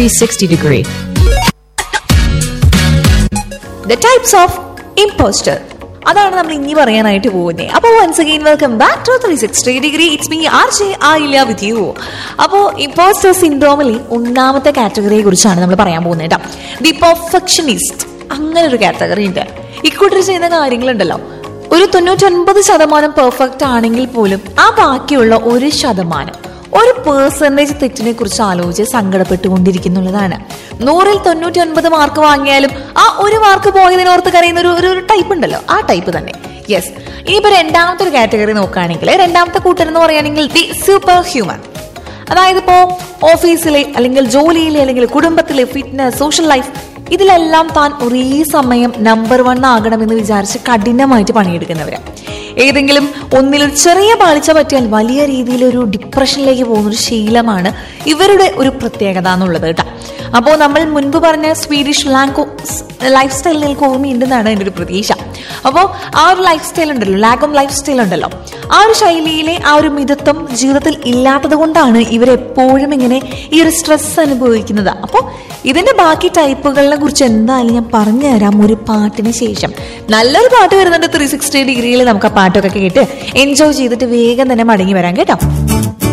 360 degree. The types of impostor അതാണ് നമ്മൾ ഇനി പറയാനായിട്ട് പോകുന്നത് അപ്പോൾ once again welcome back to three sixty degree it's me R J ആയില്ല വിത്ത് യു അപ്പോൾ ഇമ്പോസ്റ്റർ സിൻഡ്രോമിലെ ഒന്നാമത്തെ കാറ്റഗറിയെ കുറിച്ചാണ് നമ്മൾ പറയാൻ പോകുന്നത് കേട്ടോ ദി പെർഫെക്ഷനിസ്റ്റ് അങ്ങനെ ഒരു കാറ്റഗറി ഉണ്ട് ഇക്കൂട്ടർ ചെയ്യുന്ന കാര്യങ്ങളുണ്ടല്ലോ ഒരു തൊണ്ണൂറ്റൊൻപത് ശതമാനം പെർഫെക്റ്റ് ആണെങ്കിൽ പോലും ആ ബാക്കിയുള്ള ഒരു ശതമാനം ഒരു പേഴ്സൻറ്റേജ് തെറ്റിനെ കുറിച്ച് ആലോചിച്ച് സങ്കടപ്പെട്ടുകൊണ്ടിരിക്കുന്നുള്ളതാണ് നൂറിൽ തൊണ്ണൂറ്റി ഒൻപത് മാർക്ക് വാങ്ങിയാലും ആ ഒരു മാർക്ക് പോയതിനോർത്ത് കരയുന്ന ഒരു ഒരു ടൈപ്പ് ഉണ്ടല്ലോ ആ ടൈപ്പ് തന്നെ യെസ് ഇനിയിപ്പോ രണ്ടാമത്തെ ഒരു കാറ്റഗറി നോക്കുകയാണെങ്കിൽ രണ്ടാമത്തെ കൂട്ടർ എന്ന് പറയുകയാണെങ്കിൽ ദി സൂപ്പർ ഹ്യൂമൻ അതായത് ഇപ്പോ ഓഫീസിലെ അല്ലെങ്കിൽ ജോലിയിലെ അല്ലെങ്കിൽ കുടുംബത്തിലെ ഫിറ്റ്നസ് സോഷ്യൽ ലൈഫ് ഇതിലെല്ലാം താൻ ഒരേ സമയം നമ്പർ വൺ ആകണമെന്ന് വിചാരിച്ച് കഠിനമായിട്ട് പണിയെടുക്കുന്നവര് ഏതെങ്കിലും ഒന്നിലൊരു ചെറിയ പാളിച്ച പറ്റിയാൽ വലിയ രീതിയിൽ ഒരു ഡിപ്രഷനിലേക്ക് പോകുന്ന ഒരു ശീലമാണ് ഇവരുടെ ഒരു പ്രത്യേകത എന്നുള്ളത് കേട്ടോ അപ്പോൾ നമ്മൾ മുൻപ് പറഞ്ഞ സ്വീഡിഷ് ലാങ്കോ ലൈഫ് സ്റ്റൈൽ നിങ്ങൾക്ക് ഓർമ്മയുണ്ടെന്നാണ് എൻ്റെ ഒരു പ്രതീക്ഷ അപ്പോൾ ആ ഒരു ലൈഫ് സ്റ്റൈൽ ഉണ്ടല്ലോ ലാഗം ലൈഫ് സ്റ്റൈൽ ഉണ്ടല്ലോ ആ ഒരു ശൈലിയിലെ ആ ഒരു മിതത്വം ജീവിതത്തിൽ ഇല്ലാത്തത് കൊണ്ടാണ് ഇവരെപ്പോഴും ഇങ്ങനെ ഈ ഒരു സ്ട്രെസ് അനുഭവിക്കുന്നത് അപ്പോൾ ഇതിന്റെ ബാക്കി ടൈപ്പുകളെ കുറിച്ച് എന്തായാലും ഞാൻ പറഞ്ഞു തരാം ഒരു പാട്ടിന് ശേഷം നല്ലൊരു പാട്ട് വരുന്നുണ്ട് ത്രീ സിക്സ്റ്റി ഡിഗ്രിയിൽ നമുക്ക് ആ പാട്ടൊക്കെ കേട്ട് എൻജോയ് ചെയ്തിട്ട് വേഗം തന്നെ മടങ്ങി വരാം കേട്ടോ